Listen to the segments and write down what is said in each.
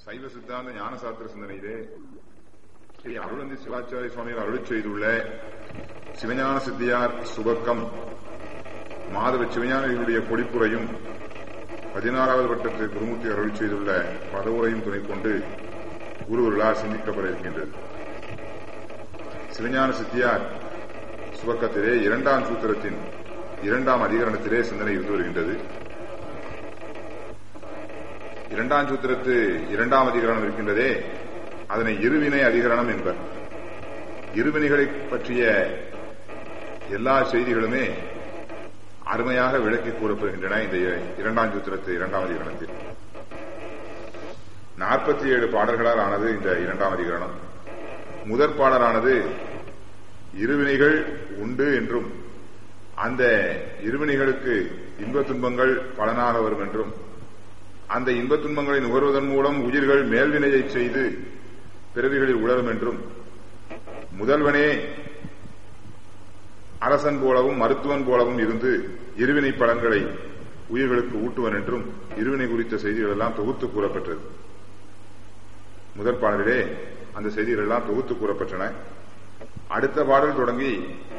சைவ சித்தாந்த ஞான சாஸ்திர சிந்தனையிலே ஸ்ரீ அருளந்தி சிவாச்சாரிய சுவாமிகள் அருளி செய்துள்ள சிவஞான சித்தியார் சுபக்கம் மாதவ சிவஞானிகளுடைய பொழிப்புரையும் பதினாறாவது வட்டத்து குருமூர்த்தி அருளி செய்துள்ள பதவுரையும் துணை கொண்டு குருவர்களால் சிந்திக்கப்பட இருக்கின்றது சிவஞான சித்தியார் சுபக்கத்திலே இரண்டாம் சூத்திரத்தின் இரண்டாம் அதிகரணத்திலே சிந்தனை இருந்து வருகின்றது இரண்டாம் சூத்திரத்து இரண்டாம் அதிகரணம் இருக்கின்றதே அதனை இருவினை அதிகரணம் என்பர் இருவினைகளை பற்றிய எல்லா செய்திகளுமே அருமையாக விளக்கி கூறப்படுகின்றன இந்த இரண்டாம் சூத்திரத்து இரண்டாம் அதிகரணத்தில் நாற்பத்தி ஏழு பாடல்களால் ஆனது இந்த இரண்டாம் அதிகரணம் முதற் பாடலானது இருவினைகள் உண்டு என்றும் அந்த இருவினைகளுக்கு இன்ப துன்பங்கள் பலனாக வரும் என்றும் அந்த இன்ப துன்பங்களை நுகர்வதன் மூலம் உயிர்கள் மேல்வினையை செய்து பிறவிகளில் உழரும் என்றும் முதல்வனே அரசன் போலவும் மருத்துவன் போலவும் இருந்து இருவினை பலன்களை உயிர்களுக்கு ஊட்டுவன் என்றும் இருவினை குறித்த செய்திகள் எல்லாம் தொகுத்து கூறப்பட்டது முதற் பாடலிலே அந்த செய்திகள் எல்லாம் தொகுத்து கூறப்பட்டன அடுத்த பாடல் தொடங்கி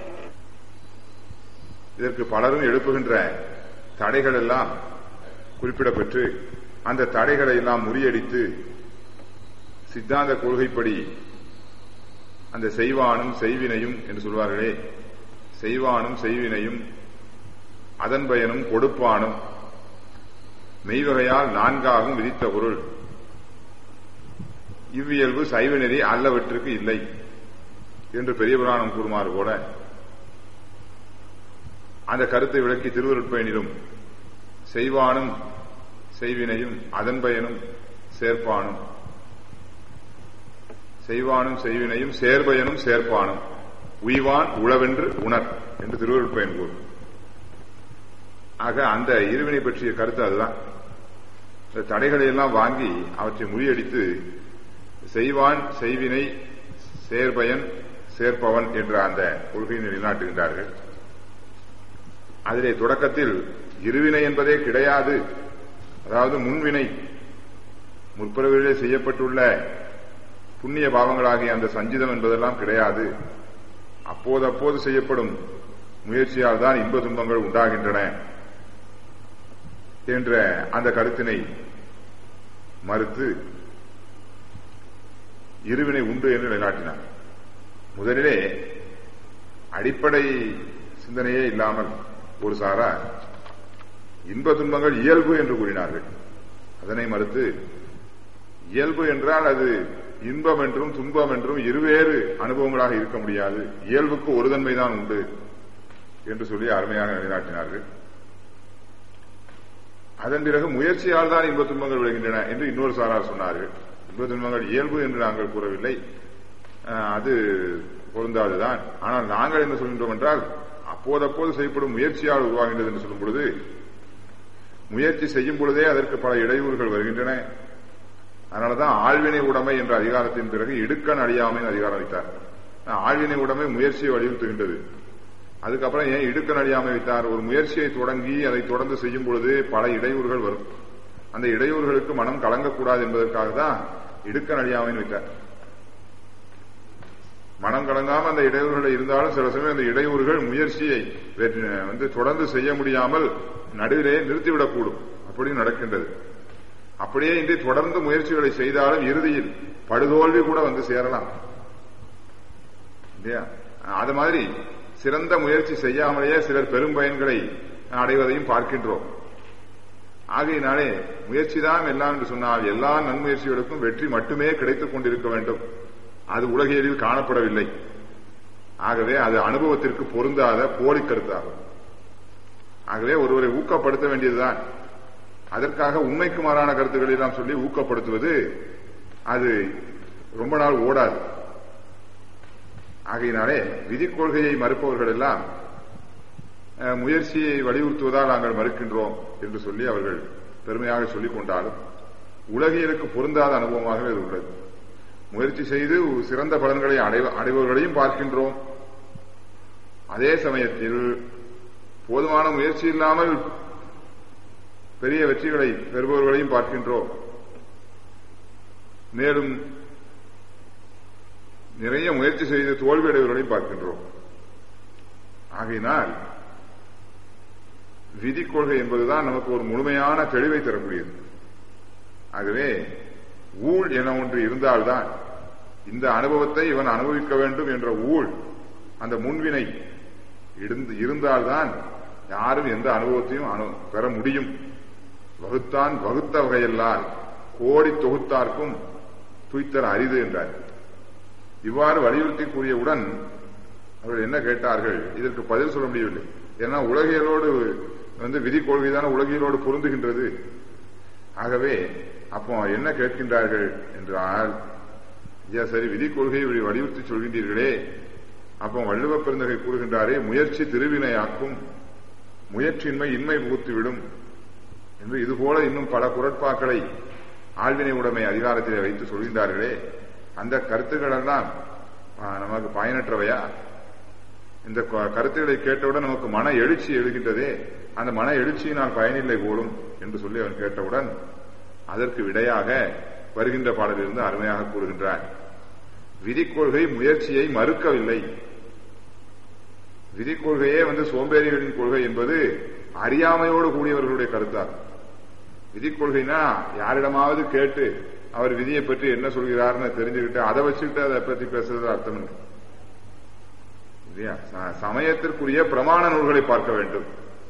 இதற்கு பலரும் எழுப்புகின்ற தடைகள் எல்லாம் குறிப்பிடப்பெற்று அந்த தடைகளை எல்லாம் முறியடித்து சித்தாந்த கொள்கைப்படி அந்த செய்வானும் செய்வினையும் என்று சொல்வார்களே செய்வானும் செய்வினையும் அதன் பயனும் கொடுப்பானும் மெய்வகையால் நான்காகும் விதித்த பொருள் இவ்வியல்பு சைவநெறி அல்லவற்றுக்கு இல்லை என்று பெரிய புராணம் கூறுமாறு கூட அந்த கருத்தை விளக்கி திருவருட்பயனிலும் செய்வானும் செய்வினையும் அதன் பயனும் சேர்ப்பானும் செய்வானும் செய்வினையும் சேர்பயனும் சேர்ப்பானும் உய்வான் உழவென்று உணர் என்று திருவருட்பயன் கூறும் ஆக அந்த இருவினை பற்றிய கருத்து அதுதான் இந்த தடைகளை எல்லாம் வாங்கி அவற்றை முறியடித்து செய்வான் செய்வினை சேர்பயன் சேர்ப்பவன் என்ற அந்த கொள்கையை நிலைநாட்டுகின்றார்கள் அதிலே தொடக்கத்தில் இருவினை என்பதே கிடையாது அதாவது முன்வினை முற்பிறவிலே செய்யப்பட்டுள்ள புண்ணிய பாவங்களாகிய அந்த சஞ்சிதம் என்பதெல்லாம் கிடையாது அப்போது அப்போது செய்யப்படும் முயற்சியால் தான் இன்ப துன்பங்கள் உண்டாகின்றன என்ற அந்த கருத்தினை மறுத்து இருவினை உண்டு என்று நிலைநாட்டினார் முதலிலே அடிப்படை சிந்தனையே இல்லாமல் ஒரு சாரா இன்ப துன்பங்கள் இயல்பு என்று கூறினார்கள் அதனை மறுத்து இயல்பு என்றால் அது இன்பம் என்றும் துன்பம் என்றும் இருவேறு அனுபவங்களாக இருக்க முடியாது இயல்புக்கு ஒரு தன்மைதான் உண்டு என்று சொல்லி அருமையாக நிலைநாட்டினார்கள் அதன் பிறகு முயற்சியால் தான் இன்ப துன்பங்கள் விளைகின்றன என்று இன்னொரு சாரார் சொன்னார்கள் இன்ப துன்பங்கள் இயல்பு என்று நாங்கள் கூறவில்லை அது பொருந்தாதுதான் ஆனால் நாங்கள் என்ன சொல்கின்றோம் என்றால் அப்போதப்போது செய்யப்படும் முயற்சியால் உருவாகின்றது என்று சொல்லும் பொழுது முயற்சி செய்யும் பொழுதே அதற்கு பல இடையூறுகள் வருகின்றன அதனாலதான் ஆழ்வினை உடைமை என்ற அதிகாரத்தின் பிறகு இடுக்கண் அழியாமை அதிகாரம் வைத்தார் ஆழ்வினை உடைமை முயற்சியை வலியுறுத்துகின்றது அதுக்கப்புறம் ஏன் இடுக்கண் அழியாமை வைத்தார் ஒரு முயற்சியை தொடங்கி அதை தொடர்ந்து செய்யும் பொழுது பல இடையூறுகள் வரும் அந்த இடையூறுகளுக்கு மனம் கலங்கக்கூடாது என்பதற்காக தான் இடுக்கண் அழியாமைன்னு வைத்தார் மனம் கலங்காம அந்த இடையூறுகள் இருந்தாலும் சில சமயம் அந்த இடையூறுகள் முயற்சியை வந்து தொடர்ந்து செய்ய முடியாமல் நடுவிலே நிறுத்திவிடக்கூடும் அப்படியும் நடக்கின்றது அப்படியே இன்றி தொடர்ந்து முயற்சிகளை செய்தாலும் இறுதியில் படுதோல்வி கூட வந்து சேரலாம் இல்லையா அது மாதிரி சிறந்த முயற்சி செய்யாமலேயே சிலர் பெரும் பயன்களை அடைவதையும் பார்க்கின்றோம் ஆகையினாலே முயற்சி தான் எல்லாம் என்று சொன்னால் எல்லா நன்முயற்சிகளுக்கும் வெற்றி மட்டுமே கிடைத்துக் கொண்டிருக்க வேண்டும் அது உலகியலில் காணப்படவில்லை ஆகவே அது அனுபவத்திற்கு பொருந்தாத போலி கருத்தாகும் ஆகவே ஒருவரை ஊக்கப்படுத்த வேண்டியதுதான் அதற்காக உண்மைக்கு மாறான கருத்துக்களை எல்லாம் சொல்லி ஊக்கப்படுத்துவது அது ரொம்ப நாள் ஓடாது ஆகையினாலே விதி கொள்கையை மறுப்பவர்கள் எல்லாம் முயற்சியை வலியுறுத்துவதால் நாங்கள் மறுக்கின்றோம் என்று சொல்லி அவர்கள் பெருமையாக சொல்லிக் கொண்டாலும் உலகியலுக்கு பொருந்தாத அனுபவமாக இது உள்ளது முயற்சி செய்து சிறந்த பலன்களை அடைபவர்களையும் பார்க்கின்றோம் அதே சமயத்தில் போதுமான முயற்சி இல்லாமல் பெரிய வெற்றிகளை பெறுபவர்களையும் பார்க்கின்றோம் மேலும் நிறைய முயற்சி செய்து தோல்வியடைவர்களையும் பார்க்கின்றோம் ஆகையினால் விதி கொள்கை என்பதுதான் நமக்கு ஒரு முழுமையான தெளிவை தரக்கூடியது ஆகவே ஊழ் என ஒன்று இருந்தால்தான் இந்த அனுபவத்தை இவன் அனுபவிக்க வேண்டும் என்ற ஊழ் அந்த முன்வினை இருந்தால்தான் யாரும் எந்த அனுபவத்தையும் பெற முடியும் வகுத்தான் வகுத்த வகையெல்லாம் கோடி தொகுத்தார்க்கும் துய்த்தர் அரிது என்றார் இவ்வாறு வலியுறுத்தி கூறியவுடன் அவர்கள் என்ன கேட்டார்கள் இதற்கு பதில் சொல்ல முடியவில்லை ஏன்னா உலகியலோடு வந்து விதி கொள்கைதான உலகியலோடு பொருந்துகின்றது ஆகவே அப்போ என்ன கேட்கின்றார்கள் என்றால் ஐயா சரி விதி கொள்கையை வலியுறுத்தி சொல்கின்றீர்களே அப்போ வள்ளுவ பெருந்தகை கூறுகின்றாரே முயற்சி திருவினையாக்கும் முயற்சியின்மை இன்மை புகுத்துவிடும் என்று இதுபோல இன்னும் பல குரட்பாக்களை ஆழ்வினை உடைமை அதிகாரத்திலே வைத்து சொல்கின்றார்களே அந்த கருத்துக்கள் எல்லாம் நமக்கு பயனற்றவையா இந்த கருத்துக்களை கேட்டவுடன் நமக்கு மன எழுச்சி எழுகின்றதே அந்த மன எழுச்சியினால் பயனில்லை போலும் என்று சொல்லி அவன் கேட்டவுடன் அதற்கு விடையாக வருகின்ற பாடலிருந்து அருமையாக கூறுகின்றார் விதிக்கொள்கை முயற்சியை மறுக்கவில்லை விதிக்கொள்கையே வந்து சோம்பேறிகளின் கொள்கை என்பது அறியாமையோடு கூடியவர்களுடைய கருத்தாகும் விதிக்கொள்கைனா யாரிடமாவது கேட்டு அவர் விதியை பற்றி என்ன சொல்கிறார்னு தெரிஞ்சுக்கிட்டு அதை வச்சுக்கிட்டு அதை பற்றி பேசுறது அர்த்தம் இல்லை இல்லையா சமயத்திற்குரிய பிரமாண நூல்களை பார்க்க வேண்டும்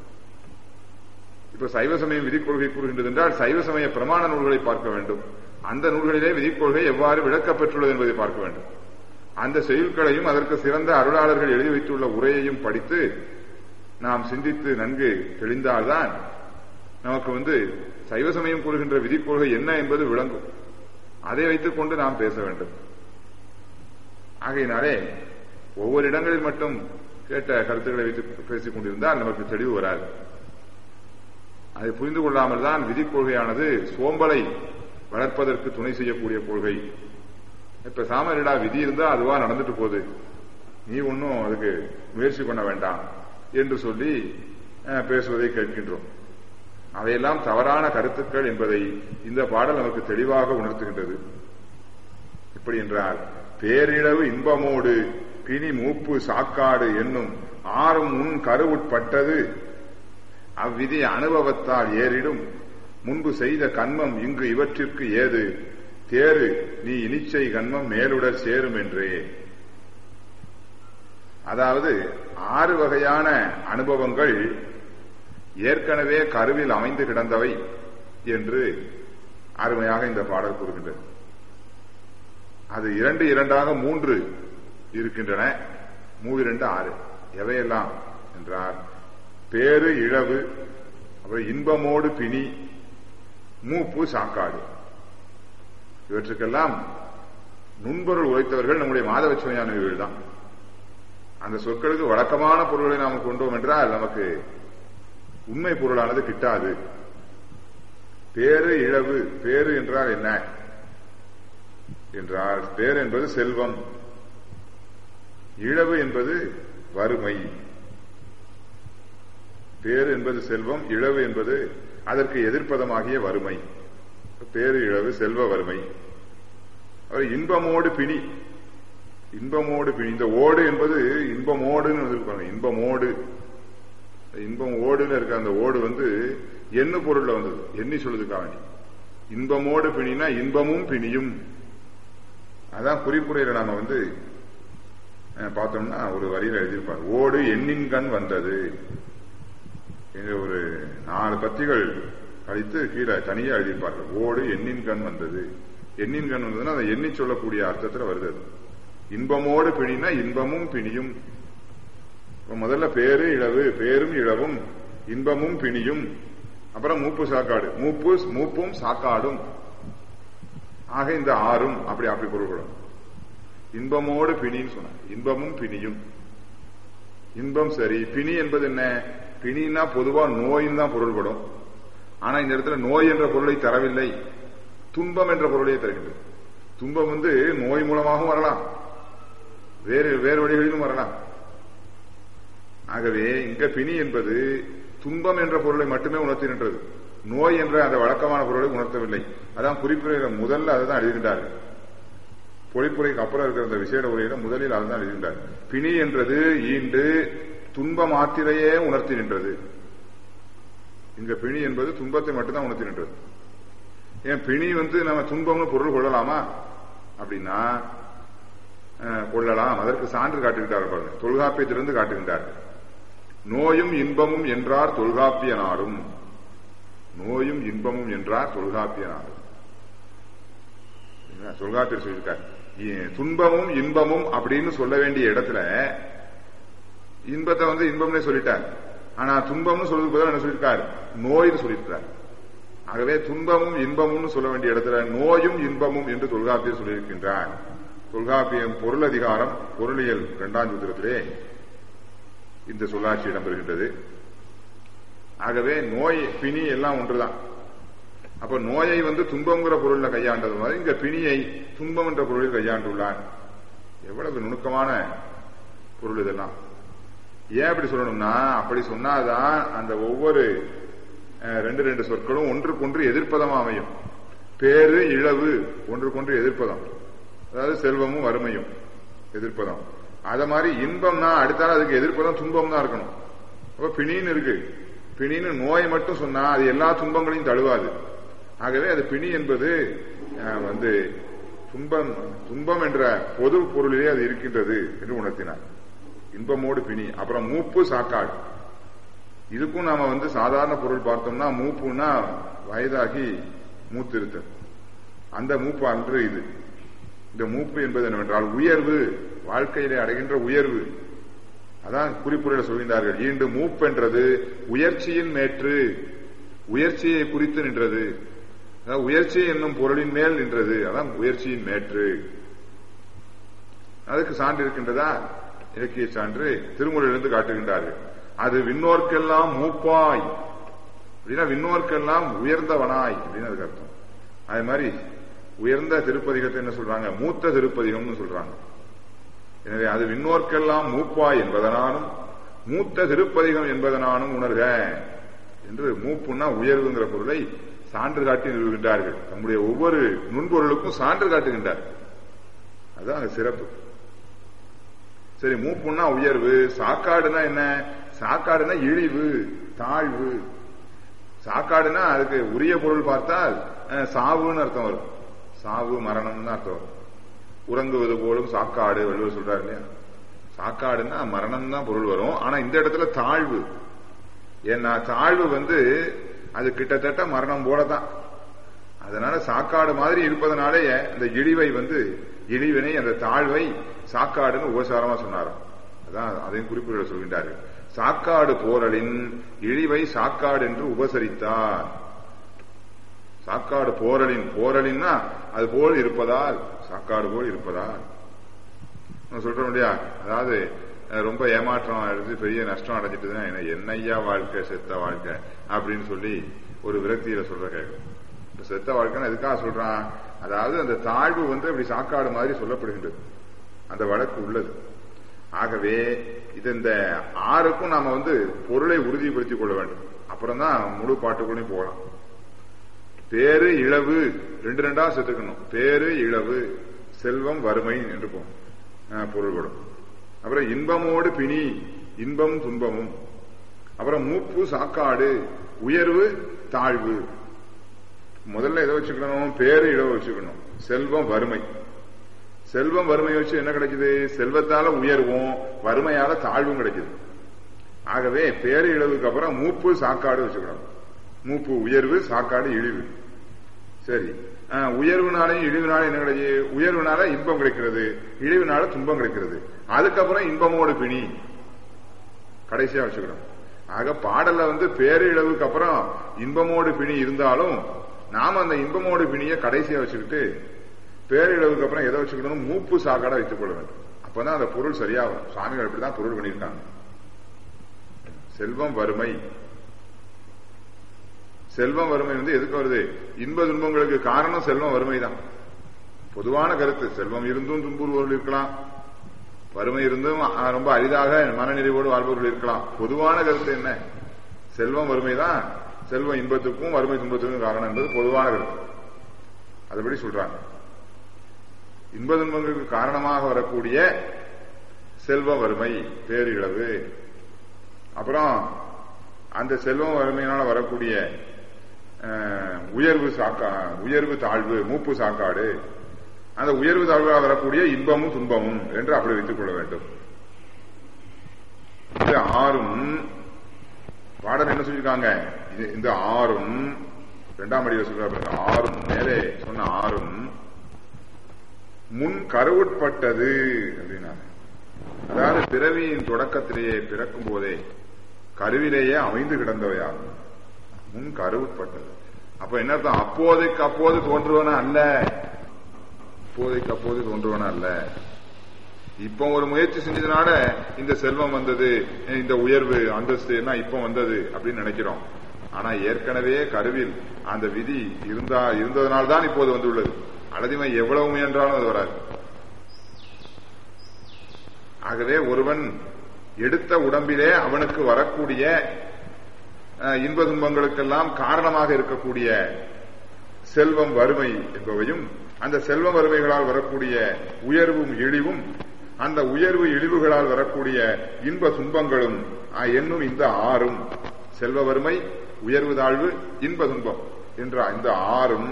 இப்ப சைவ சமயம் விதிக்கொள்கை கூறுகின்றது என்றால் சைவ சமய பிரமாண நூல்களை பார்க்க வேண்டும் அந்த நூல்களிலே விதிக்கொள்கை எவ்வாறு விளக்கப்பெற்றுள்ளது என்பதை பார்க்க வேண்டும் அந்த செயல்களையும் அதற்கு சிறந்த அருளாளர்கள் எழுதி வைத்துள்ள உரையையும் படித்து நாம் சிந்தித்து நன்கு தெளிந்தால்தான் நமக்கு வந்து சைவ சமயம் கூறுகின்ற விதிக்கொள்கை என்ன என்பது விளங்கும் அதை வைத்துக் கொண்டு நாம் பேச வேண்டும் ஆகையினாலே ஒவ்வொரு இடங்களில் மட்டும் கேட்ட கருத்துக்களை வைத்து பேசிக் கொண்டிருந்தால் நமக்கு தெளிவு வராது அதை புரிந்து கொள்ளாமல் தான் விதி கொள்கையானது சோம்பலை வளர்ப்பதற்கு துணை செய்யக்கூடிய கொள்கை இப்ப சாமரிடா விதி இருந்தா அதுவா நடந்துட்டு போகுது நீ ஒன்னும் அதுக்கு முயற்சி பண்ண வேண்டாம் என்று சொல்லி பேசுவதை கேட்கின்றோம் அவையெல்லாம் தவறான கருத்துக்கள் என்பதை இந்த பாடல் நமக்கு தெளிவாக உணர்த்துகின்றது எப்படி என்றால் பேரிழவு இன்பமோடு பிணி மூப்பு சாக்காடு என்னும் ஆறும் உன் கருவுட்பட்டது அவ்விதி அனுபவத்தால் ஏறிடும் முன்பு செய்த கண்மம் இங்கு இவற்றிற்கு ஏது தேறு நீ இனிச்சை கண்மம் மேலுடர் சேரும் என்றே அதாவது ஆறு வகையான அனுபவங்கள் ஏற்கனவே கருவில் அமைந்து கிடந்தவை என்று அருமையாக இந்த பாடல் கூறுகின்றது அது இரண்டு இரண்டாக மூன்று இருக்கின்றன மூவிரண்டு ஆறு எவையெல்லாம் என்றால் பேரு இழவு அப்புறம் இன்பமோடு பிணி மூப்பு சாக்காடு இவற்றுக்கெல்லாம் நுண்பொருள் உழைத்தவர்கள் நம்முடைய மாதவ சுவையானவர்கள் தான் அந்த சொற்களுக்கு வழக்கமான பொருள்களை நாம் கொண்டோம் என்றால் நமக்கு உண்மை பொருளானது கிட்டாது பேரு இழவு பேரு என்றால் என்ன என்றால் பேர் என்பது செல்வம் இழவு என்பது வறுமை பேரு என்பது செல்வம் இழவு என்பது அதற்கு எதிர்ப்பதமாகிய வறுமை பேரு இழவு செல்வ வறுமை இன்பமோடு பிணி இன்பமோடு பிணி இந்த ஓடு என்பது இன்பமோடுன்னு வந்திருப்பாங்க இன்பமோடு இன்பம் ஓடுன்னு இருக்க அந்த ஓடு வந்து எண்ணு பொருள்ல வந்தது எண்ணி சொல்லுதுக்கா வேண்டி இன்பமோடு பிணினா இன்பமும் பிணியும் அதான் குறிப்புரையில நாம வந்து பார்த்தோம்னா ஒரு வரியில எழுதியிருப்பார் ஓடு எண்ணின் கண் வந்தது என்ற ஒரு நாலு பத்திகள் கழித்து கீழே தனியா எழுதியிருப்பார்கள் ஓடு எண்ணின் கண் வந்தது எண்ணின் கண் வந்ததுன்னா அதை எண்ணி சொல்லக்கூடிய அர்த்தத்துல வருது அது இன்பமோடு பிணினா இன்பமும் பிணியும் முதல்ல பேரு இழவு பேரும் இழவும் இன்பமும் பிணியும் அப்புறம் மூப்பு சாக்காடு மூப்பு மூப்பும் சாக்காடும் ஆக இந்த ஆறும் அப்படி அப்படி பொருள்படும் இன்பமோடு பிணின்னு சொன்ன இன்பமும் பிணியும் இன்பம் சரி பிணி என்பது என்ன பிணின்னா பொதுவா நோயின் தான் பொருள்படும் ஆனா இந்த இடத்துல நோய் என்ற பொருளை தரவில்லை துன்பம் என்ற பொருளையே தருகின்றது துன்பம் வந்து நோய் மூலமாகவும் வரலாம் வேறு வேறு வழிகளிலும் வரலாம் ஆகவே இங்க பிணி என்பது துன்பம் என்ற பொருளை மட்டுமே உணர்த்துகின்றது நோய் என்ற அந்த வழக்கமான பொருளை உணர்த்தவில்லை அதான் குறிப்புரை முதல்ல அதை தான் எழுதுகின்றார்கள் பொழிப்புரைக்கு அப்புறம் இருக்கிற அந்த விசேட உரையில முதலில் அதுதான் எழுதுகின்றார் பிணி என்றது ஈண்டு துன்ப மாத்திரையே உணர்த்தி நின்றது இங்க பிணி என்பது துன்பத்தை மட்டும்தான் உணர்த்தி நின்றது ஏன் பிணி வந்து நம்ம துன்பம்னு பொருள் கொள்ளலாமா அப்படின்னா அஹ், கொள்ளலாம் அதற்கு சான்று காட்டுகின்றார்கள் பாருங்க தொல்காப்பியத்திலிருந்து காட்டுகின்றார்கள் நோயும் இன்பமும் என்றார் தொல்காப்பியனாரும் நோயும் இன்பமும் என்றார் தொல்காப்பியனாரும் சரிங்களா? தொல்காப்பியர் சொல்லியிருக்கார் இ- துன்பமும் இன்பமும் அப்படின்னு சொல்ல வேண்டிய இடத்துல இன்பத்தை வந்து இன்பம்னே சொல்லிட்டார் ஆனா துன்பம்னு சொல்றதுக்கு பதிலா என்ன சொல்லியிருக்கார் நோய்னு சொல்லியிருக்கார் ஆகவே துன்பமும் இன்பமும்னு சொல்ல வேண்டிய இடத்துல நோயும் இன்பமும் என்று தொல்காப்பியர் சொல்லியிருக்கின்றார் தொல்காப்பியம் பொருள் அதிகாரம் பொருளியல் இரண்டாம் சூத்திரத்திலே இந்த சொல்லாட்சி இடம்பெறுகின்றது ஆகவே நோய் பிணி எல்லாம் ஒன்றுதான் அப்ப நோயை வந்து துன்பம்ங்கிற பொருள்ல கையாண்டது மாதிரி இங்க பிணியை துன்பம் என்ற பொருளில் கையாண்டுள்ளார் எவ்வளவு நுணுக்கமான பொருள் இதெல்லாம் ஏன் அப்படி சொல்லணும்னா அப்படி சொன்னாதான் அந்த ஒவ்வொரு அஹ், ரெண்டு ரெண்டு சொற்களும் ஒன்றுக்கொன்று எதிர்ப்பதமா அமையும் பேரு இழவு ஒன்றுக்கொன்று எதிர்ப்பதம் அதாவது செல்வமும் வறுமையும் எதிர்ப்பதம் அத மாதிரி இன்பம்னா அடுத்தால அதுக்கு எதிர்ப்பதம் துன்பம் தான் இருக்கணும் அப்ப பிணின்னு இருக்கு பிணின்னு நோய் மட்டும் சொன்னா அது எல்லா துன்பங்களையும் தழுவாது ஆகவே அது பிணி என்பது அஹ், வந்து துன்பம் துன்பம் என்ற பொது பொருளிலே அது இருக்கின்றது என்று உணர்த்தினார் இன்பமோடு பிணி அப்புறம் மூப்பு சாக்காடு இதுக்கும் நாம வந்து சாதாரண பொருள் பார்த்தோம்னா மூப்புன்னா வயதாகி மூத்திருத்தல் அந்த மூப்பு அன்று இது இந்த மூப்பு என்பது என்னவென்றால் உயர்வு வாழ்க்கையிலே அடைகின்ற உயர்வு அதான் குறிப்புரையில சொல்கின்றார்கள் ஈண்டு மூப்பென்றது உயர்ச்சியின் மேற்று உயர்ச்சியை குறித்து நின்றது அதாவது உயர்ச்சி என்னும் பொருளின் மேல் நின்றது அதான் உயர்ச்சியின் மேற்று அதுக்கு சான்று இருக்கின்றதா இலக்கிய சான்று திருமுறையிலிருந்து காட்டுகின்றார்கள் அது விண்ணோர்க்கெல்லாம் மூப்பாய் அப்படின்னா விண்ணோர்க்கெல்லாம் உயர்ந்தவனாய் அப்படின்னு அதுக்கு அர்த்தம் அதே மாதிரி உயர்ந்த திருப்பதிகத்தை என்ன சொல்றாங்க மூத்த திருப்பதிகம்னு சொல்றாங்க எனவே அது விண்ணோர்க்கெல்லாம் மூப்பாய் என்பதனாலும் மூத்த திருப்பதிகம் என்பதனாலும் உணர்க என்று மூப்புன்னா உயர்வுங்கிற பொருளை சான்று காட்டி நிறுவுகின்றார்கள் தம்முடைய ஒவ்வொரு நுண்பொருளுக்கும் சான்று காட்டுகின்றார் அதுதான் அங்க சிறப்பு சரி மூப்புன்னா உயர்வு சாக்காடுனா என்ன சாக்காடுனா இழிவு தாழ்வு சாக்காடுனா அதுக்கு உரிய பொருள் பார்த்தால் அஹ், சாவுன்னு அர்த்தம் வரும் சாவு மரணம்னு அர்த்தம் வரும் உறங்குவது போலும் சாக்காடு வள்ளுவர் சொல்றாரு இல்லையா சாக்காடுன்னா மரணம் தான் பொருள் வரும் ஆனா இந்த இடத்துல தாழ்வு ஏன்னா தாழ்வு வந்து அது கிட்டத்தட்ட மரணம் போலதான் அதனால சாக்காடு மாதிரி இருப்பதனாலே அந்த இழிவை வந்து இழிவினை அந்த தாழ்வை சாக்காடுன்னு உபசாரமா சொன்னாராம் அதான் அதையும் குறிப்புகளை சொல்கின்றார்கள் சாக்காடு போரலின் இழிவை சாக்காடு என்று உபசரித்தார் சாக்காடு போரலின் போரலின்னா அது போல் இருப்பதால் சாக்காடு போல் இருப்பதால் நம்ம சொல்றோம் இல்லையா அதாவது அஹ், ரொம்ப ஏமாற்றம் அடைஞ்சு பெரிய நஷ்டம் அடைஞ்சிட்டுதுன்னா என்ன என்னையா வாழ்க்கை செத்த வாழ்க்கை அப்படின்னு சொல்லி ஒரு விரக்தியில சொல்ற கேட்கும் இப்ப செத்த வாழ்க்கைன்னு எதுக்காக சொல்றான் அதாவது அந்த தாழ்வு வந்து அப்படி சாக்காடு மாதிரி சொல்லப்படுகின்றது அந்த வழக்கு உள்ளது ஆகவே இது இந்த ஆறுக்கும் நாம வந்து பொருளை உறுதிப்படுத்திக் கொள்ள வேண்டும் அப்புறம் தான் முழு பாட்டுக்குள்ளேயும் போகலாம் பேரு இழவு ரெண்டு ரெண்டா சேர்த்துக்கணும் பேரு இழவு செல்வம் வறுமை என்று போகும் அஹ், பொருள்படும் அப்புறம் இன்பமோடு பிணி இன்பம் துன்பமும் அப்புறம் மூப்பு சாக்காடு உயர்வு தாழ்வு முதல்ல எதை வச்சுக்கணும் பேரு இழவு வச்சுக்கணும் செல்வம் வறுமை செல்வம் வறுமை வச்சு என்ன கிடைக்குது செல்வத்தால உயர்வும் வறுமையால தாழ்வும் கிடைக்குது ஆகவே பேரு இழவுக்கு அப்புறம் மூப்பு சாக்காடு வச்சுக்கணும் மூப்பு உயர்வு சாக்காடு இழிவு சரி ஆஹ், உயர்வுனாலையும் இழிவுனாலும் என்ன கிடைக்குது உயர்வுனால இன்பம் கிடைக்கிறது இழிவுனால துன்பம் கிடைக்கிறது அதுக்கப்புறம் இன்பமோடு பிணி கடைசியா வச்சுக்கணும் ஆக பாடல்ல வந்து பேரு இழவுக்கு அப்புறம் இன்பமோடு பிணி இருந்தாலும் நாம அந்த இன்பமோடு பிணியை கடைசியா வச்சுக்கிட்டு பேரிழவுக்கு அப்புறம் எதை வச்சுக்கணும் மூப்பு சாக்காட வைத்துக் கொள்ள வேண்டும் அப்பதான் அந்த பொருள் சரியா வரும் சுவாமிகள் இப்படிதான் பொருள் பண்ணியிருக்காங்க செல்வம் வறுமை செல்வம் வறுமை வந்து எதுக்கு வருது இன்ப துன்பங்களுக்கு காரணம் செல்வம் வறுமை தான் பொதுவான கருத்து செல்வம் இருந்தும் துன்புறுபவர்கள் இருக்கலாம் வறுமை இருந்தும் அஹ், ரொம்ப அரிதாக மனநிறைவோடு வாழ்பவர்கள் இருக்கலாம் பொதுவான கருத்து என்ன செல்வம் வறுமை தான் செல்வம் இன்பத்துக்கும் வறுமை துன்பத்துக்கும் காரணம் என்பது பொதுவான கருத்து அதுபடி சொல்றாங்க இன்ப துன்பங்களுக்கு காரணமாக வரக்கூடிய செல்வ வறுமை பேரிழவு அப்புறம் அந்த செல்வம் வறுமையினால வரக்கூடிய அஹ், உயர்வு சாக்கா உயர்வு தாழ்வு மூப்பு சாக்காடு அந்த உயர்வு தாழ்வாக வரக்கூடிய இன்பமும் துன்பமும் என்று அப்படி வைத்துக் கொள்ள வேண்டும் இது ஆறும் பாடல் என்ன சொல்லியிருக்காங்க இது- இந்த ஆறும் இரண்டாம் அடியில் சொல்ற பாருங்க, ஆறும் மேலே சொன்ன ஆறும் முன் கருவுட்பட்டது அப்படின்னா அதாவது பிறவியின் தொடக்கத்திலேயே பிறக்கும் போதே கருவிலேயே அமைந்து கிடந்தவையாகும் முன் கருவுட்பட்டது அப்ப என்ன அர்த்தம் அப்போதைக்கு அப்போது தோன்றுவன அல்ல அப்போதைக்கு அப்போது தோன்றுவன அல்ல இப்ப ஒரு முயற்சி செஞ்சதுனால இந்த செல்வம் வந்தது இந்த உயர்வு அந்தஸ்து எல்லாம் இப்ப வந்தது அப்படின்னு நினைக்கிறோம் ஆனா ஏற்கனவே கருவில் அந்த விதி இருந்தா இருந்ததனால்தான் இப்போது வந்துள்ளது அழதிமை எவ்வளவு முயன்றாலும் அது வராது ஆகவே ஒருவன் எடுத்த உடம்பிலே அவனுக்கு வரக்கூடிய அஹ், இன்ப துன்பங்களுக்கெல்லாம் காரணமாக இருக்கக்கூடிய செல்வம் வறுமை என்பவையும் அந்த செல்வ வறுமைகளால் வரக்கூடிய உயர்வும் இழிவும் அந்த உயர்வு இழிவுகளால் வரக்கூடிய இன்ப துன்பங்களும் அஹ், என்னும் இந்த ஆறும் செல்வ வறுமை உயர்வு தாழ்வு இன்ப துன்பம் என்ற இந்த ஆறும்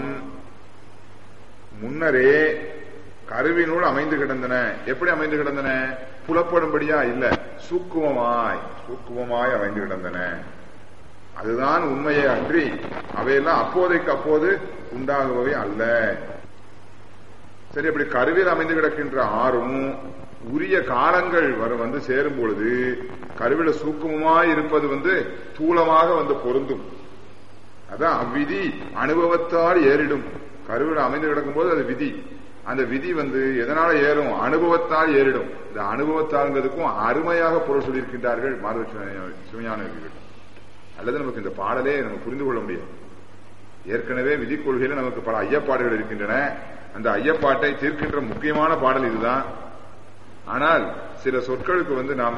முன்னரே கருவினுள் அமைந்து கிடந்தன எப்படி அமைந்து கிடந்தன புலப்படும்படியா இல்ல சூக்குமமாய் சூக்குமமாய் அமைந்து கிடந்தன அதுதான் உண்மையே அன்றி அவையெல்லாம் அப்போதைக்கு அப்போது உண்டாகுபவை அல்ல சரி அப்படி கருவில் அமைந்து கிடக்கின்ற ஆறும் உரிய காலங்கள் வர வந்து சேரும் பொழுது கருவில சூக்குமமாய் இருப்பது வந்து தூளமாக வந்து பொருந்தும் அதான் அவ்விதி அனுபவத்தால் ஏறிடும் கருவில் அமைந்து கிடக்கும் போது அது விதி அந்த விதி வந்து எதனால ஏறும் அனுபவத்தால் ஏறிடும் இந்த அனுபவத்தால்ங்கிறதுக்கும் அருமையாக பொருள் சொல்லியிருக்கின்றார்கள் மார்வ சிவஞானவர்கள் அல்லது நமக்கு இந்த பாடலே நம்ம புரிந்து கொள்ள முடியும் ஏற்கனவே விதி கொள்கையில நமக்கு பல ஐயப்பாடுகள் இருக்கின்றன அந்த ஐயப்பாட்டை தீர்க்கின்ற முக்கியமான பாடல் இதுதான் ஆனால் சில சொற்களுக்கு வந்து நாம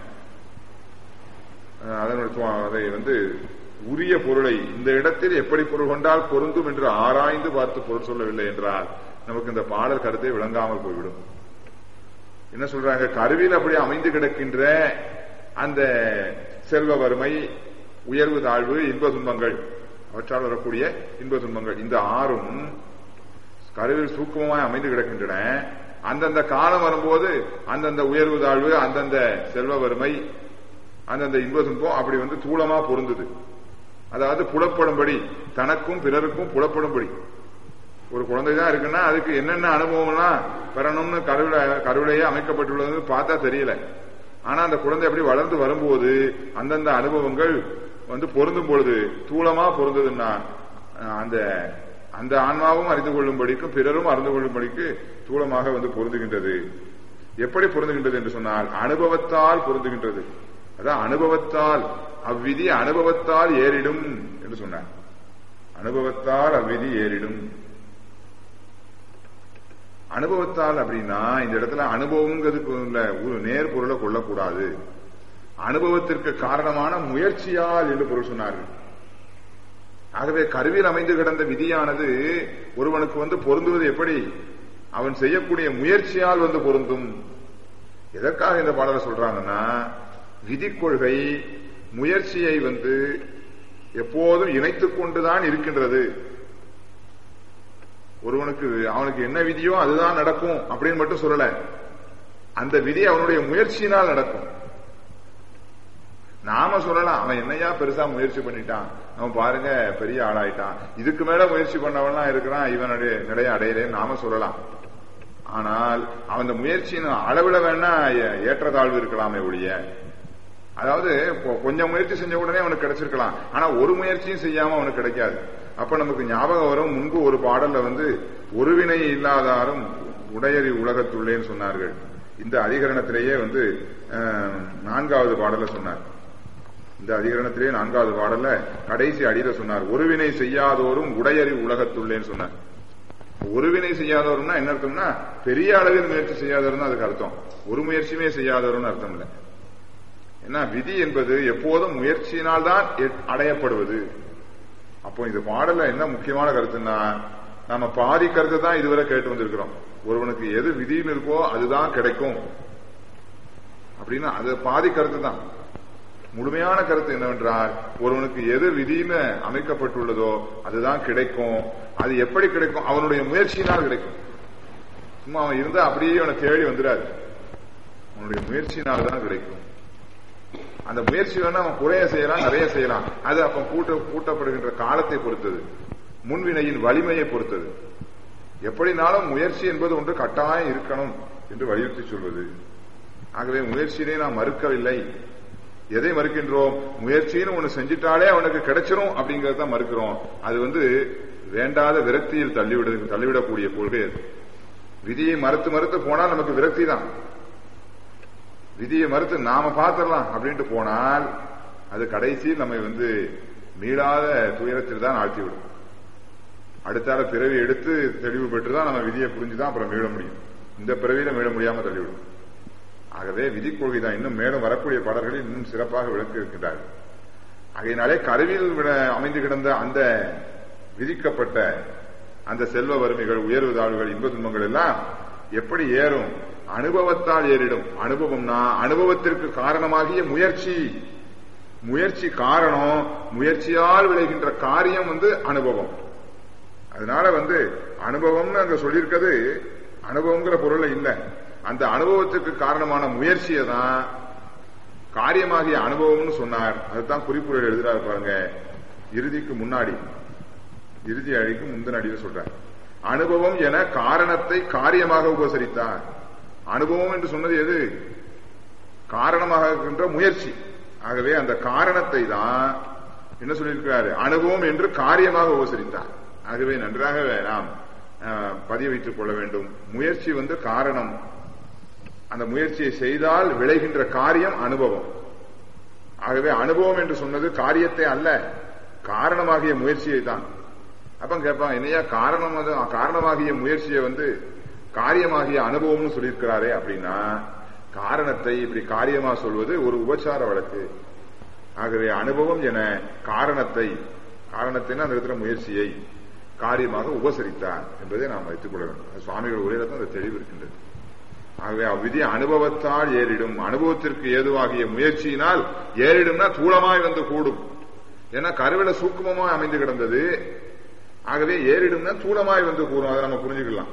அஹ், அதனுடைய துவ- அதை வந்து உரிய பொருளை இந்த இடத்தில் எப்படி பொருள் கொண்டால் பொருந்தும் என்று ஆராய்ந்து பார்த்து பொருள் சொல்லவில்லை என்றால் நமக்கு இந்த பாடல் கருத்தை விளங்காமல் போய்விடும் என்ன சொல்றாங்க கருவில் அப்படி அமைந்து கிடக்கின்ற அந்த செல்வ வறுமை உயர்வு தாழ்வு இன்ப துன்பங்கள் அவற்றால் வரக்கூடிய இன்ப துன்பங்கள் இந்த ஆறும் கருவில் சூக்குமமாய் அமைந்து கிடக்கின்றன அந்தந்த காலம் வரும்போது அந்தந்த உயர்வு தாழ்வு அந்தந்த செல்வ வறுமை அந்தந்த இன்ப துன்பம் அப்படி வந்து தூளமா பொருந்தது அதாவது புலப்படும்படி தனக்கும் பிறருக்கும் புலப்படும்படி ஒரு குழந்தை தான் இருக்குன்னா அதுக்கு என்னென்ன அனுபவம்லாம் பெறணும்னு கருவில கருவிலேயே அமைக்கப்பட்டுள்ளது பார்த்தா தெரியல ஆனா அந்த குழந்தை அப்படி வளர்ந்து வரும்போது அந்தந்த அனுபவங்கள் வந்து பொருந்தும் பொழுது தூளமா பொருந்ததுன்னா அஹ், அந்த அந்த ஆன்மாவும் அறிந்து கொள்ளும்படிக்கும் பிறரும் அறிந்து கொள்ளும்படிக்கு தூளமாக வந்து பொருந்துகின்றது எப்படி பொருந்துகின்றது என்று சொன்னால் அனுபவத்தால் பொருந்துகின்றது அதான் அனுபவத்தால் அவ்விதி அனுபவத்தால் ஏறிடும் என்று சொன்னார் அனுபவத்தால் அவ்விதி ஏறிடும் அனுபவத்தால் அப்படின்னா இந்த இடத்துல அனுபவங்கிறதுக்கு உள்ள ஒரு நேர் பொருளை கொள்ளக்கூடாது அனுபவத்திற்கு காரணமான முயற்சியால் என்று பொருள் சொன்னார்கள் ஆகவே கருவில் அமைந்து கிடந்த விதியானது ஒருவனுக்கு வந்து பொருந்துவது எப்படி அவன் செய்யக்கூடிய முயற்சியால் வந்து பொருந்தும் எதற்காக இந்த பாடலை சொல்றாங்கன்னா விதி கொள்கை முயற்சியை வந்து எப்போதும் இணைத்துக் கொண்டுதான் இருக்கின்றது ஒருவனுக்கு அவனுக்கு என்ன விதியோ அதுதான் நடக்கும் அப்படின்னு மட்டும் சொல்லல அந்த விதி அவனுடைய முயற்சியினால் நடக்கும் நாம சொல்லலாம் அவன் என்னையா பெருசா முயற்சி பண்ணிட்டான் அவன் பாருங்க பெரிய ஆளாயிட்டான் இதுக்கு மேல முயற்சி பண்ணவன்லாம் இருக்கிறான் இவனுடைய நிலையை அடையிறேன்னு நாம சொல்லலாம் ஆனால் அவன் அந்த முயற்சியின் அளவுல வேணா ஏ- ஏற்றத்தாழ்வு இருக்கலாமே ஒழிய அதாவது கொ- கொஞ்சம் முயற்சி செஞ்ச உடனே அவனுக்கு கிடைச்சிருக்கலாம் ஆனா ஒரு முயற்சியும் செய்யாம அவனுக்கு கிடைக்காது அப்ப நமக்கு ஞாபகம் வரும் முன்பு ஒரு பாடல்ல வந்து ஒருவினை இல்லாதாரும் உடையறி உலகத்துள்ளேன்னு சொன்னார்கள் இந்த அதிகரணத்திலேயே வந்து அஹ், நான்காவது பாடல்ல சொன்னார் இந்த அதிகரணத்திலேயே நான்காவது பாடல்ல கடைசி அடியில சொன்னார் ஒருவினை செய்யாதோரும் உடையறி உலகத்துள்ளேன்னு சொன்னார் ஒருவினை செய்யாதவர்னா என்ன அர்த்தம்னா பெரிய அளவில் முயற்சி செய்யாதவர்னு அதுக்கு அர்த்தம் ஒரு முயற்சியுமே செய்யாதவர்னு அர்த்தம் இல்லை ஏன்னா விதி என்பது எப்போதும் முயற்சியினால் தான் எட்- அடையப்படுவது அப்போ இந்த பாடல்ல என்ன முக்கியமான கருத்துன்னா நம்ம பாதி கருத்தை தான் இதுவரை கேட்டு வந்திருக்கிறோம் ஒருவனுக்கு எது விதின்னு இருக்கோ அதுதான் கிடைக்கும் அப்படின்னு அது பாதி கருத்து தான் முழுமையான கருத்து என்னவென்றால் ஒருவனுக்கு எது விதின்னு அமைக்கப்பட்டுள்ளதோ அதுதான் கிடைக்கும் அது எப்படி கிடைக்கும் அவனுடைய முயற்சியினால் கிடைக்கும் சும்மா அவன் இருந்தா அப்படியே அவனை தேடி வந்துடாது அவனுடைய முயற்சியினால் தான் கிடைக்கும் அந்த முயற்சி வேணா அவன் குறைய செய்யலாம் நிறைய செய்யலாம் அது அப்ப கூட்ட கூட்டப்படுகின்ற காலத்தை பொறுத்தது முன்வினையின் வலிமையை பொறுத்தது எப்படினாலும் முயற்சி என்பது ஒன்று கட்டாயம் இருக்கணும் என்று வலியுறுத்தி சொல்வது ஆகவே முயற்சியினை நாம் மறுக்கவில்லை எதை மறுக்கின்றோம் முயற்சின்னு ஒண்ணு செஞ்சிட்டாலே அவனுக்கு கிடைச்சிரும் அப்படிங்கறத மறுக்கிறோம் அது வந்து வேண்டாத விரக்தியில் தள்ளிவிட தள்ளிவிடக்கூடிய கொள்கை அது விதியை மறுத்து மறுத்து போனால் நமக்கு விரக்தி தான் விதியை மறுத்து நாம பார்த்துடலாம் அப்படின்ட்டு போனால் அது கடைசியில் நம்மை வந்து மீளாத துயரத்தில் தான் ஆழ்த்திவிடும் அடுத்தால பிறவி எடுத்து தெளிவு பெற்றுதான் நம்ம விதியை புரிஞ்சுதான் அப்புறம் மீள முடியும் இந்த பிறவியில மீள முடியாம தள்ளிவிடும் ஆகவே விதி கொள்கை தான் இன்னும் மேலும் வரக்கூடிய பாடல்களில் இன்னும் சிறப்பாக விளக்கி இருக்கின்றார்கள் ஆகையினாலே கருவியில் விட அமைந்து கிடந்த அந்த விதிக்கப்பட்ட அந்த செல்வ வறுமைகள் உயர்வு தாழ்வுகள் இன்ப துன்பங்கள் எல்லாம் எப்படி ஏறும் அனுபவத்தால் ஏறிடும் அனுபவம்னா அனுபவத்திற்கு காரணமாகிய முயற்சி முயற்சி காரணம் முயற்சியால் விளைகின்ற காரியம் வந்து அனுபவம் அதனால வந்து அனுபவம்னு அங்க சொல்லியிருக்கிறது அனுபவங்கிற பொருள் இல்ல அந்த அனுபவத்துக்கு காரணமான முயற்சியை தான் காரியமாகிய அனுபவம்னு சொன்னார் அதுதான் குறிப்புரையில் எழுதுறாரு பாருங்க இறுதிக்கு முன்னாடி இறுதி அழிக்கு முந்தின அடியில் சொல்றார் அனுபவம் என காரணத்தை காரியமாக உபசரித்தார் அனுபவம் என்று சொன்னது எது காரணமாக இருக்கின்ற முயற்சி ஆகவே அந்த காரணத்தை தான் என்ன சொல்லியிருக்கிறாரு அனுபவம் என்று காரியமாக உபசரித்தார் ஆகவே நன்றாக நாம் பதிய வைத்துக் கொள்ள வேண்டும் முயற்சி வந்து காரணம் அந்த முயற்சியை செய்தால் விளைகின்ற காரியம் அனுபவம் ஆகவே அனுபவம் என்று சொன்னது காரியத்தை அல்ல காரணமாகிய முயற்சியை தான் அப்ப கேட்பான் என்னையா காரணம் காரணமாகிய முயற்சியை வந்து காரியமாகிய அனுபவம்னு சொல்லியிருக்கிறாரே அப்படின்னா காரணத்தை இப்படி காரியமா சொல்வது ஒரு உபச்சார வழக்கு ஆகவே அனுபவம் என காரணத்தை காரணத்தின் அந்த இடத்துல முயற்சியை காரியமாக உபசரித்தார் என்பதை நாம் வைத்துக் கொள்ள வேண்டும் சுவாமிகள் உரையில அந்த தெளிவு இருக்கின்றது ஆகவே அவ்விதி அனுபவத்தால் ஏறிடும் அனுபவத்திற்கு ஏதுவாகிய முயற்சியினால் ஏறிடும்னா தூளமாய் வந்து கூடும் ஏன்னா கருவில சூக்குமமாய் அமைந்து கிடந்தது ஆகவே ஏறிடும்னா தூளமாய் வந்து கூறும் அதை நம்ம புரிஞ்சுக்கலாம்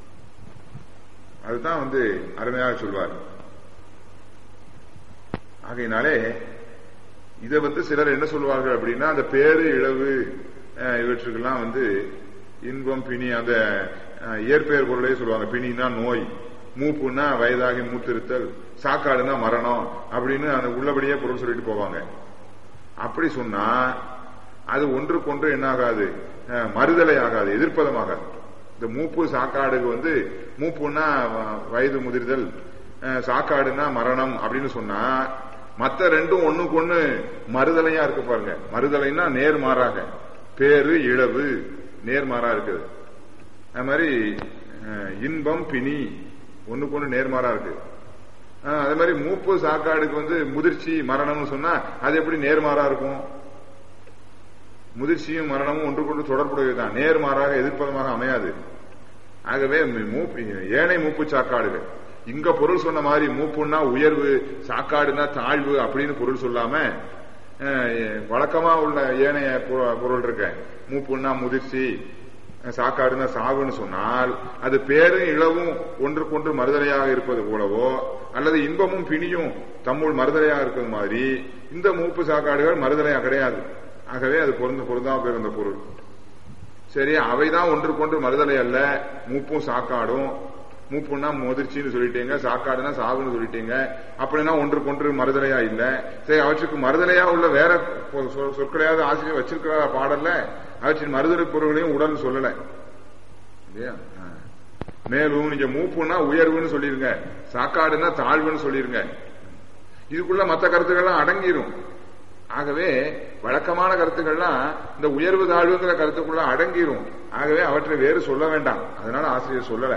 அதுதான் வந்து அருமையாக சொல்வார் ஆகையினாலே இதை வந்து சிலர் என்ன சொல்வார்கள் அப்படின்னா அந்த பேரு இழவு இவற்றுக்கெல்லாம் வந்து இன்பம் பிணி அந்த இயற்பெயர் பொருளே சொல்லுவாங்க பிணினா நோய் மூப்புன்னா வயதாகி மூத்திருத்தல் சாக்காடுனா மரணம் அப்படின்னு அந்த உள்ளபடியே பொருள் சொல்லிட்டு போவாங்க அப்படி சொன்னா அது ஒன்றுக்கொன்று என்ன ஆகாது மறுதலை ஆகாது எதிர்ப்பதமாகாது இந்த மூப்பு சாக்காடுக்கு வந்து மூப்புன்னா வயது முதிர்தல் சாக்காடுனா மரணம் அப்படின்னு சொன்னா மத்த ரெண்டும் ஒண்ணுக்கு ஒண்ணு மறுதலையா இருக்கு பாருங்க மறுதலைன்னா நேர்மாறாக பேரு இழவு நேர்மாறா இருக்குது அது மாதிரி இன்பம் பிணி ஒண்ணுக்கு ஒண்ணு நேர்மாறா இருக்கு அதே மாதிரி மூப்பு சாக்காடுக்கு வந்து முதிர்ச்சி மரணம்னு சொன்னா அது எப்படி நேர்மாறா இருக்கும் முதிர்ச்சியும் மரணமும் ஒன்றுக்கொண்டு தொடர்புடையதுதான் நேர்மாறாக எதிர்ப்பதமாக அமையாது ஆகவே மூப்பு ஏனை மூப்பு சாக்காடுகள் இங்க பொருள் சொன்ன மாதிரி மூப்புன்னா உயர்வு சாக்காடுனா தாழ்வு அப்படின்னு பொருள் சொல்லாம வழக்கமா உள்ள ஏனைய பொருள் இருக்க மூப்புன்னா முதிர்ச்சி சாக்காடுனா சாவுன்னு சொன்னால் அது பேரும் இளவும் ஒன்றுக்கொன்று மறுதலையாக இருப்பது போலவோ அல்லது இன்பமும் பிணியும் தம்முள் மறுதலையாக இருக்கிறது மாதிரி இந்த மூப்பு சாக்காடுகள் மறுதலையா கிடையாது ஆகவே அது பொருந்து பொருந்தாம பிறந்த பொருள் சரி அவைதான் ஒன்றுக்கொன்று மறுதலை அல்ல மூப்பும் சாக்காடும் மூப்புன்னா முதிர்ச்சின்னு சொல்லிட்டீங்க சாக்காடுனா சாவுன்னு சொல்லிட்டீங்க அப்படின்னா ஒன்றுக்கொன்று மறுதலையா இல்ல சரி அவற்றுக்கு மறுதலையா உள்ள வேற சொற்களையாவது ஆசிரியர் வச்சிருக்கிற பாடல்ல அவற்றின் மறுதலை பொருள்களையும் உடல் சொல்லல இல்லையா மேலும் நீங்க மூப்புன்னா உயர்வுன்னு சொல்லிருங்க சாக்காடுன்னா தாழ்வுன்னு சொல்லிருங்க இதுக்குள்ள மற்ற கருத்துக்கள்லாம் அடங்கிரும் ஆகவே வழக்கமான கருத்துக்கள்லாம் இந்த உயர்வு தாழ்வுங்கிற கருத்துக்குள்ள அடங்கிரும் ஆகவே அவற்றை வேறு சொல்ல வேண்டாம் அதனால ஆசிரியர் சொல்லல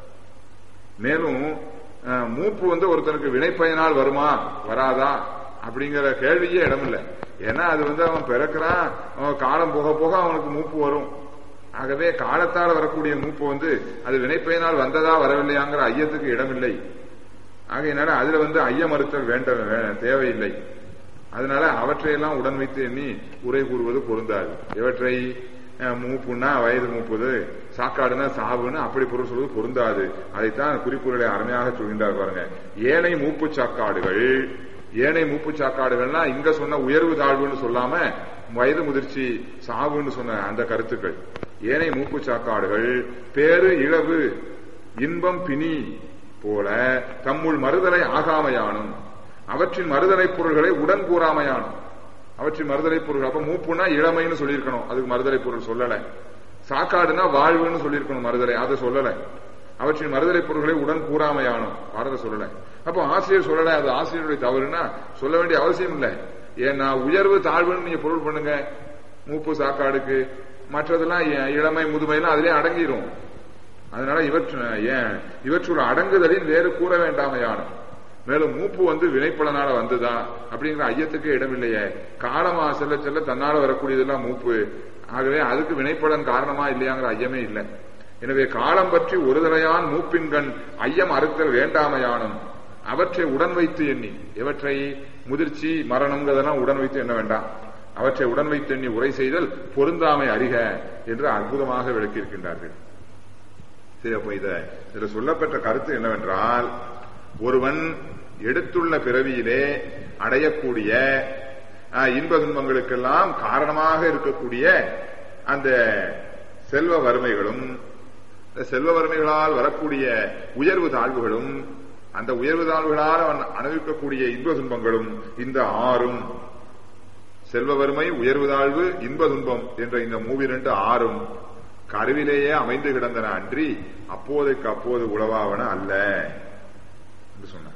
மேலும் மூப்பு வந்து ஒருத்தனுக்கு வினைப்பயனால் வருமா வராதா அப்படிங்கிற கேள்வியே இடமில்லை ஏன்னா அது வந்து அவன் பிறக்கிறான் அவன் காலம் போக போக அவனுக்கு மூப்பு வரும் ஆகவே காலத்தால் வரக்கூடிய மூப்பு வந்து அது வினைப்பயனால் வந்ததா வரவில்லையாங்கிற ஐயத்துக்கு இடமில்லை ஆகையினால அதுல வந்து ஐய மறுத்தல் வேண்ட வே- தேவையில்லை அதனால அவற்றையெல்லாம் உடன் வைத்து எண்ணி உரை கூறுவது பொருந்தாது எவற்றை அஹ், மூப்புன்னா வயது மூப்புது சாக்காடுனா சாவுன்னு அப்படி பொருள் சொல்வது பொருந்தாது அதைத்தான் குறிப்புகளை அருமையாக சொல்கின்றார் பாருங்க ஏனை மூப்பு சாக்காடுகள் ஏனை மூப்பு சாக்காடுகள்னா இங்க சொன்ன உயர்வு தாழ்வுன்னு சொல்லாம வயது முதிர்ச்சி சாவுன்னு சொன்ன அந்த கருத்துக்கள் ஏனை மூப்பு சாக்காடுகள் பேரு இழவு இன்பம் பிணி போல தம்முள் மறுதலை ஆகாமையானும் அவற்றின் மறுதலை பொருள்களை உடன் கூறாமையானும் அவற்றின் மறுதலை பொருள் அப்ப மூப்புனா இளமைன்னு சொல்லியிருக்கணும் அதுக்கு மறுதலை பொருள் சொல்லல சாக்காடுனா வாழ்வுன்னு சொல்லியிருக்கணும் மறுதலை அதை சொல்லல அவற்றின் மறுதலை பொருள்களை உடன் கூறாமையானும் பாரத சொல்லல அப்போ ஆசிரியர் சொல்லல அது ஆசிரியருடைய தவறுனா சொல்ல வேண்டிய அவசியம் இல்லை ஏன்னா உயர்வு தாழ்வுன்னு நீங்க பொருள் பண்ணுங்க மூப்பு சாக்காடுக்கு மற்றதெல்லாம் இ- இளமை முதுமைலாம் அதிலே அடங்கிரும் அதனால இவற்று ஏன் இவற்றுள் அடங்குதலில் வேறு கூற வேண்டாமையானும் மேலும் மூப்பு வந்து வினைப்பலனால வந்ததா அப்படிங்கிற ஐயத்துக்கு இடமில்லையே காலமா செல்ல செல்ல தன்னால வரக்கூடியதெல்லாம் மூப்பு ஆகவே அதுக்கு வினைப்பலன் காரணமா இல்லையாங்கிற ஐயமே இல்லை எனவே காலம் பற்றி ஒருதலையான் மூப்பின்கண் ஐயம் அறுத்தல் வேண்டாமையானும் அவற்றை உடன் வைத்து எண்ணி எவற்றை முதிர்ச்சி மரணம்ங்கிறதெல்லாம் உடன் வைத்து எண்ண வேண்டாம் அவற்றை உடன் வைத்து எண்ணி உரை செய்தல் பொருந்தாமை அறிக என்று அற்புதமாக விளக்கியிருக்கின்றார்கள் சரி அப்ப இத இதுல சொல்லப்பட்ட கருத்து என்னவென்றால் ஒருவன் எடுத்துள்ள பிறவியிலே அடையக்கூடிய அஹ், இன்ப துன்பங்களுக்கெல்லாம் காரணமாக இருக்கக்கூடிய அந்த செல்வ வறுமைகளும் இந்த செல்வ வறுமைகளால் வரக்கூடிய உயர்வு தாழ்வுகளும் அந்த உயர்வு தாழ்வுகளால் அவன் அனுபவிக்கக்கூடிய இன்ப துன்பங்களும் இந்த ஆறும் செல்வ வறுமை உயர்வு தாழ்வு இன்ப துன்பம் என்ற இந்த மூவிரண்டு ஆறும் கருவிலேயே அமைந்து கிடந்தன அன்றி அப்போதைக்கு அப்போது உளவாவன அல்ல என்று சொன்னார்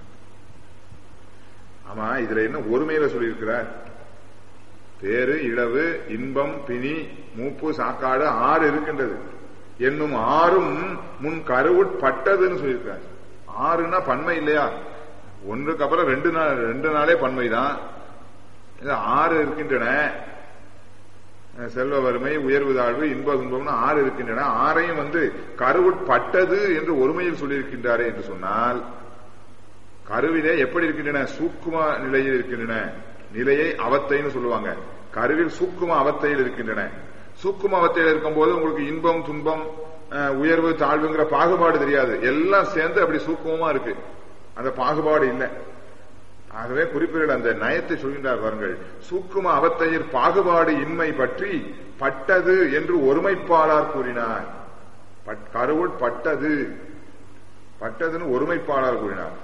ஆமா இதுல என்ன ஒருமையில சொல்லியிருக்கிறார் பேரு இளவு இன்பம் பிணி மூப்பு சாக்காடு ஆறு இருக்கின்றது என்னும் ஆறும் முன் கருவுட்பட்டதுன்னு சொல்லியிருக்கார் ஆறுன்னா பன்மை இல்லையா ஒன்றுக்கு அப்புறம் ரெண்டு நாள் ரெண்டு நாளே பன்மைதான் இது ஆறு இருக்கின்றன செல்வ வறுமை உயர்வு தாழ்வு இன்ப துன்பம்னு ஆறு இருக்கின்றன ஆறையும் வந்து கருவுட்பட்டது என்று ஒருமையில் சொல்லியிருக்கின்றாரே என்று சொன்னால் கருவிலே எப்படி இருக்கின்றன சூக்கும நிலையில் இருக்கின்றன நிலையை அவத்தைன்னு சொல்லுவாங்க கருவில் சூக்கும அவத்தையில் இருக்கின்றன சூக்கும அவத்தையில் இருக்கும்போது உங்களுக்கு இன்பம் துன்பம் அஹ், உயர்வு தாழ்வுங்கிற பாகுபாடு தெரியாது எல்லாம் சேர்ந்து அப்படி சூக்குமமா இருக்கு அந்த பாகுபாடு இல்லை ஆகவே குறிப்பிடல் அந்த நயத்தை சொல்கின்றார் பாருங்கள் சூக்கும அவத்தையர் பாகுபாடு இன்மை பற்றி பட்டது என்று ஒருமைப்பாளர் கூறினார் பட்- கருவுள் பட்டது பட்டதுன்னு ஒருமைப்பாளர் கூறினார்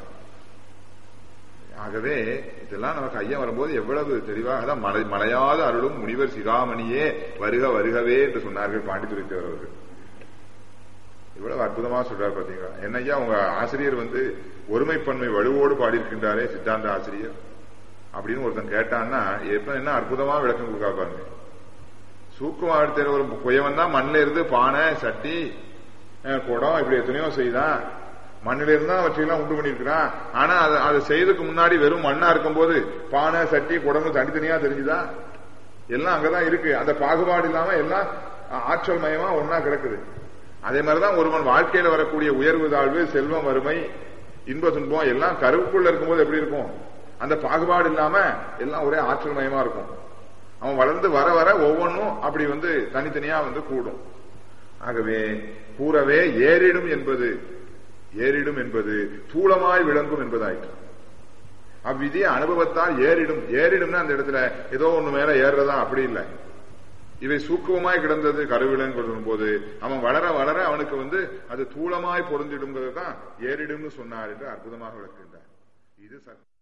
ஆகவே இதெல்லாம் நமக்கு ஐயம் வரும்போது எவ்வளவு தெளிவாக தான் மலை மலையாத அருளும் முனிவர் சிகாமணியே வருக வருகவே என்று சொன்னார்கள் பாண்டித்துறை தேவர்கள் இவ்வளவு அற்புதமா சொல்றாரு பாத்தீங்களா என்னய்யா உங்க ஆசிரியர் வந்து ஒருமைப்பன்மை வலுவோடு பாடியிருக்கின்றாரே சித்தாந்த ஆசிரியர் அப்படின்னு ஒருத்தன் கேட்டான்னா எப்ப என்ன அற்புதமா விளக்கம் கொடுக்கா பாருங்க சூக்குமாவட்டத்தில் ஒரு குயவன் தான் மண்ணில இருந்து பானை சட்டி அஹ், குடம் இப்படி எத்தனையோ செய்தான் மண்ணில இருந்தா அவற்றையெல்லாம் உண்டு பண்ணியிருக்கிறான் ஆனா அது அது செய்யறதுக்கு முன்னாடி வெறும் மண்ணா இருக்கும்போது பானை சட்டி குடம்னு தனித்தனியா தெரிஞ்சுதா எல்லாம் அங்கதான் இருக்கு அந்த பாகுபாடு இல்லாம எல்லாம் அஹ், ஆற்றல் மயமா ஒன்னா கிடக்குது அதே மாதிரிதான் ஒருவன் வாழ்க்கையில வரக்கூடிய உயர்வு தாழ்வு செல்வம் வறுமை இன்ப துன்பம் எல்லாம் கருவுக்குள்ள இருக்கும்போது எப்படி இருக்கும் அந்த பாகுபாடு இல்லாம எல்லாம் ஒரே ஆற்றல் மயமா இருக்கும் அவன் வளர்ந்து வர வர ஒவ்வொன்றும் அப்படி வந்து தனித்தனியா வந்து கூடும் ஆகவே கூறவே ஏறிடும் என்பது ஏறிடும் என்பது தூளமாய் விளங்கும் என்பதாயிற்று அவ்விதி அனுபவத்தால் ஏறிடும் ஏறிடும்னா அந்த இடத்துல ஏதோ ஒண்ணு மேல ஏறுறதா அப்படி இல்லை இவை சூக்குவமாய் கிடந்தது கருவிலன் கொள்ளும் போது அவன் வளர வளர அவனுக்கு வந்து அது தூளமாய் பொருந்திடுங்கிறது தான் ஏறிடும்னு சொன்னார் என்று அற்புதமாக விளக்குகின்றார் இது சத்